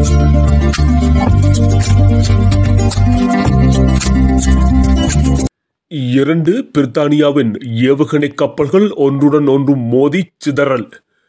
இரண்டு பிரித்தானியாவின் ஏவுகணை கப்பல்கள் ஒன்றுடன் ஒன்று மோதி சிதறல்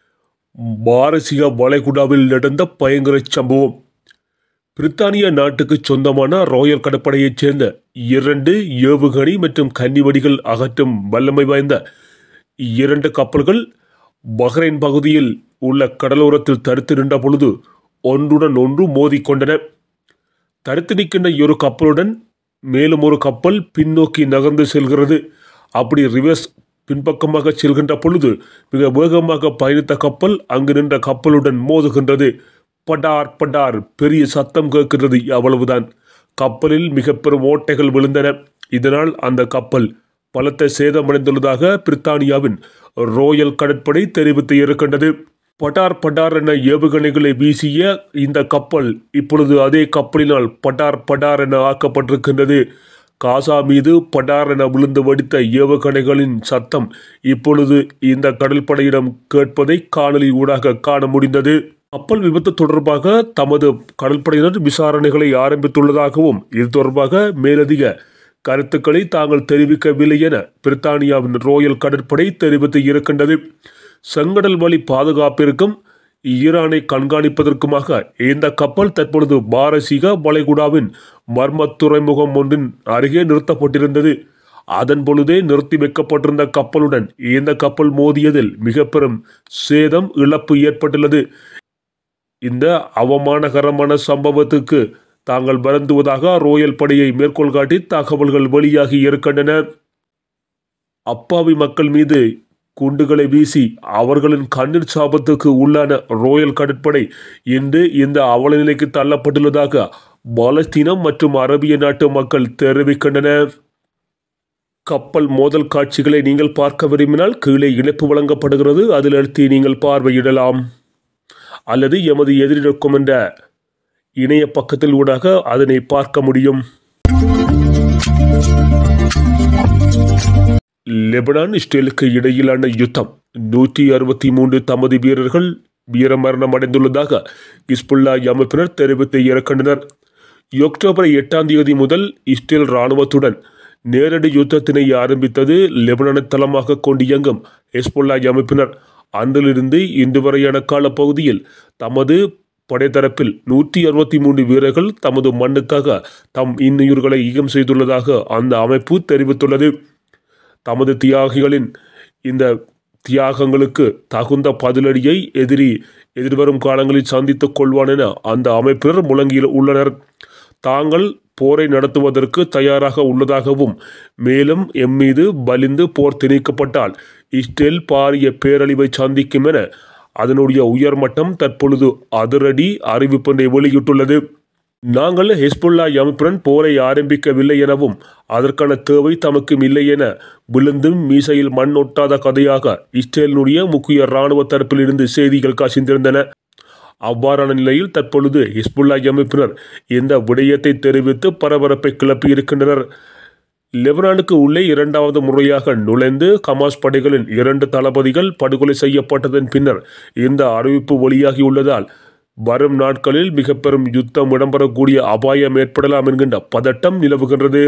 பாரசீக வளைகுடாவில் நடந்த பயங்கர சம்பவம் பிரித்தானிய நாட்டுக்கு சொந்தமான ராயல் கடற்படையைச் சேர்ந்த இரண்டு ஏவுகணை மற்றும் கன்னிவடிகள் அகற்றும் வல்லமை வாய்ந்த இரண்டு கப்பல்கள் பஹ்ரைன் பகுதியில் உள்ள கடலோரத்தில் தடுத்து நின்ற பொழுது ஒன்றுடன் ஒன்று மோதிக்கொண்டன தடுத்து நிற்கின்ற ஒரு கப்பலுடன் மேலும் ஒரு கப்பல் பின்னோக்கி நகர்ந்து செல்கிறது அப்படி ரிவர்ஸ் பின்பக்கமாக செல்கின்ற பொழுது மிக வேகமாக பயணித்த கப்பல் அங்கு நின்ற கப்பலுடன் மோதுகின்றது படார் படார் பெரிய சத்தம் கேட்கின்றது அவ்வளவுதான் கப்பலில் மிக பெரும் ஓட்டைகள் விழுந்தன இதனால் அந்த கப்பல் பலத்த சேதமடைந்துள்ளதாக பிரித்தானியாவின் ரோயல் கடற்படை தெரிவித்து இருக்கின்றது பட்டார் பட்டார் என ஏவுகணைகளை வீசிய இந்த கப்பல் இப்பொழுது அதே கப்பலினால் பட்டார் பட்டார் என ஆக்கப்பட்டிருக்கின்றது காசா மீது படார் என விழுந்து வடித்த ஏவுகணைகளின் சத்தம் இப்பொழுது இந்த கடற்படையிடம் கேட்பதை காணொலி ஊடாக காண முடிந்தது கப்பல் விபத்து தொடர்பாக தமது கடற்படையினர் விசாரணைகளை ஆரம்பித்துள்ளதாகவும் இது தொடர்பாக மேலதிக கருத்துக்களை தாங்கள் தெரிவிக்கவில்லை என பிரித்தானியாவின் ரோயல் கடற்படை தெரிவித்து இருக்கின்றது செங்கடல் வழி பாதுகாப்பிற்கும் ஈரானை கண்காணிப்பதற்குமாக இந்த கப்பல் தற்பொழுது பாரசீக வளைகுடாவின் மர்ம துறைமுகம் ஒன்றின் அருகே நிறுத்தப்பட்டிருந்தது அதன் பொழுதே நிறுத்தி வைக்கப்பட்டிருந்த கப்பலுடன் இந்த கப்பல் மோதியதில் மிக பெரும் சேதம் இழப்பு ஏற்பட்டுள்ளது இந்த அவமானகரமான சம்பவத்துக்கு தாங்கள் வருந்துவதாக ரோயல் படையை மேற்கோள் காட்டி தகவல்கள் வெளியாகி இருக்கின்றன அப்பாவி மக்கள் மீது குண்டுகளை வீசி அவர்களின் கண்ணீர் சாபத்துக்கு உள்ளான ரோயல் கடற்படை இன்று இந்த அவல நிலைக்கு தள்ளப்பட்டுள்ளதாக பாலஸ்தீனம் மற்றும் அரபிய நாட்டு மக்கள் தெரிவிக்கின்றன கப்பல் மோதல் காட்சிகளை நீங்கள் பார்க்க விரும்பினால் கீழே இணைப்பு வழங்கப்படுகிறது அதில் அழுத்தி நீங்கள் பார்வையிடலாம் அல்லது எமது எதிரிடக்கும் என்ற இணைய பக்கத்தில் ஊடாக அதனை பார்க்க முடியும் லெபனான் இஸ்ரேலுக்கு இடையிலான யுத்தம் நூற்றி அறுபத்தி மூன்று தமது வீரர்கள் வீரமரணம் அடைந்துள்ளதாக இஸ்புல்லா அமைப்பினர் தெரிவித்து இருக்கின்றனர் அக்டோபர் எட்டாம் தேதி முதல் இஸ்ரேல் இராணுவத்துடன் நேரடி யுத்தத்தினை ஆரம்பித்தது லெபனானை தளமாக கொண்டு இயங்கும் ஹெஸ்புல்லா அமைப்பினர் அன்றிலிருந்து இன்று வரையான காலப்பகுதியில் தமது படைத்தரப்பில் நூற்றி அறுபத்தி மூன்று வீரர்கள் தமது மண்ணுக்காக தம் இன்னுயிர்களை ஈகம் செய்துள்ளதாக அந்த அமைப்பு தெரிவித்துள்ளது தமது தியாகிகளின் இந்த தியாகங்களுக்கு தகுந்த பதிலடியை எதிரி எதிர்வரும் காலங்களில் சந்தித்துக் கொள்வான் என அந்த அமைப்பினர் முழங்கியில் உள்ளனர் தாங்கள் போரை நடத்துவதற்கு தயாராக உள்ளதாகவும் மேலும் எம் மீது பலிந்து போர் திணிக்கப்பட்டால் இஸ்ரேல் பாரிய பேரழிவை சந்திக்கும் என அதனுடைய உயர்மட்டம் தற்பொழுது அதிரடி அறிவிப்பொன்றை வெளியிட்டுள்ளது நாங்கள் ஹெஸ்புல்லா அமைப்புடன் போரை ஆரம்பிக்கவில்லை எனவும் அதற்கான தேவை தமக்கும் இல்லை என விழுந்தும் மீசையில் மண் ஒட்டாத கதையாக இஸ்ரேலினுடைய முக்கிய இராணுவ தரப்பிலிருந்து செய்திகள் கசிந்திருந்தன அவ்வாறான நிலையில் தற்பொழுது ஹிஸ்புல்லா அமைப்பினர் இந்த விடயத்தை தெரிவித்து பரபரப்பை கிளப்பியிருக்கின்றனர் லெபனானுக்கு உள்ளே இரண்டாவது முறையாக நுழைந்து கமாஸ் படைகளின் இரண்டு தளபதிகள் படுகொலை செய்யப்பட்டதன் பின்னர் இந்த அறிவிப்பு வெளியாகியுள்ளதால் வரும் நாட்களில் மிக பெரும் யுத்தம் இடம்பெறக்கூடிய அபாயம் ஏற்படலாம் என்கின்ற பதட்டம் நிலவுகின்றது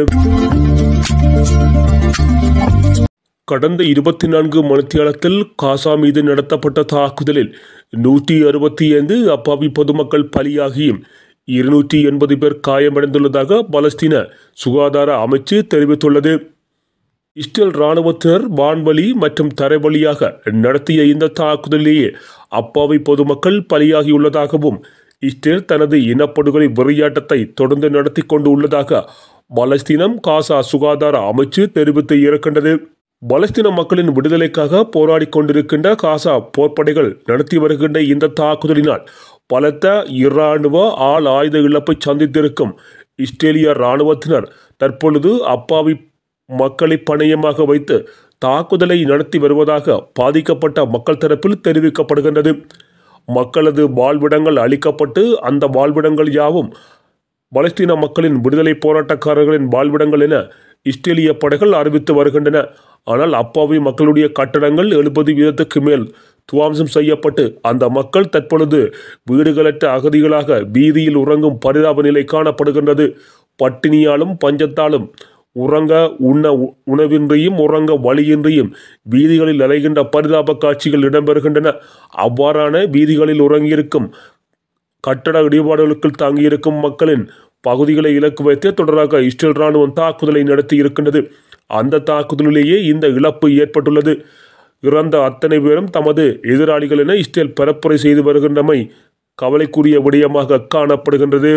கடந்த இருபத்தி நான்கு மணித்தியாலத்தில் காசா மீது நடத்தப்பட்ட தாக்குதலில் நூற்றி அறுபத்தி ஐந்து அப்பாவி பொதுமக்கள் பலியாகியும் இருநூற்றி எண்பது பேர் காயமடைந்துள்ளதாக பலஸ்தீன சுகாதார அமைச்சு தெரிவித்துள்ளது இஸ்ரேல் இராணுவத்தினர் வான்வழி மற்றும் தரைவழியாக நடத்திய இந்த தாக்குதலிலேயே அப்பாவி பொதுமக்கள் பலியாகியுள்ளதாகவும் இஸ்ரேல் தனது இனப்படுகொலை வெறியாட்டத்தை தொடர்ந்து நடத்தி கொண்டு உள்ளதாக பலஸ்தீனம் காசா சுகாதார அமைச்சு தெரிவித்து இருக்கின்றது பலஸ்தீன மக்களின் விடுதலைக்காக போராடி கொண்டிருக்கின்ற காசா போர்ப்படைகள் நடத்தி வருகின்ற இந்த தாக்குதலினால் பலத்த இராணுவ ஆள் ஆயுத இழப்பை சந்தித்திருக்கும் இஸ்ரேலிய இராணுவத்தினர் தற்பொழுது அப்பாவி மக்களை பணயமாக வைத்து தாக்குதலை நடத்தி வருவதாக பாதிக்கப்பட்ட மக்கள் தரப்பில் தெரிவிக்கப்படுகின்றது மக்களது வாழ்விடங்கள் அளிக்கப்பட்டு அந்த வாழ்விடங்கள் யாவும் பலஸ்தீன மக்களின் விடுதலை போராட்டக்காரர்களின் வாழ்விடங்கள் என இஸ்ரேலிய படைகள் அறிவித்து வருகின்றன ஆனால் அப்பாவி மக்களுடைய கட்டடங்கள் எழுபது வீதத்துக்கு மேல் துவாம்சம் செய்யப்பட்டு அந்த மக்கள் தற்பொழுது வீடுகளற்ற அகதிகளாக வீதியில் உறங்கும் பரிதாப நிலை காணப்படுகின்றது பட்டினியாலும் பஞ்சத்தாலும் உறங்க உண்ண உ- உணவின்றியும் உறங்க வழியின்றியும் வீதிகளில் அலைகின்ற பரிதாப காட்சிகள் இடம்பெறுகின்றன அவ்வாறான வீதிகளில் உறங்கியிருக்கும் கட்டட இடிபாடுகளுக்குள் தாங்கியிருக்கும் மக்களின் பகுதிகளை இலக்கு வைத்து தொடராக இஸ்ரேல் ராணுவம் தாக்குதலை நடத்தி இருக்கின்றது அந்த தாக்குதலிலேயே இந்த இழப்பு ஏற்பட்டுள்ளது இறந்த அத்தனை பேரும் தமது எதிராளிகள் என இஸ்ரேல் பரப்புரை செய்து வருகின்றமை கவலைக்குரிய விடயமாக காணப்படுகின்றது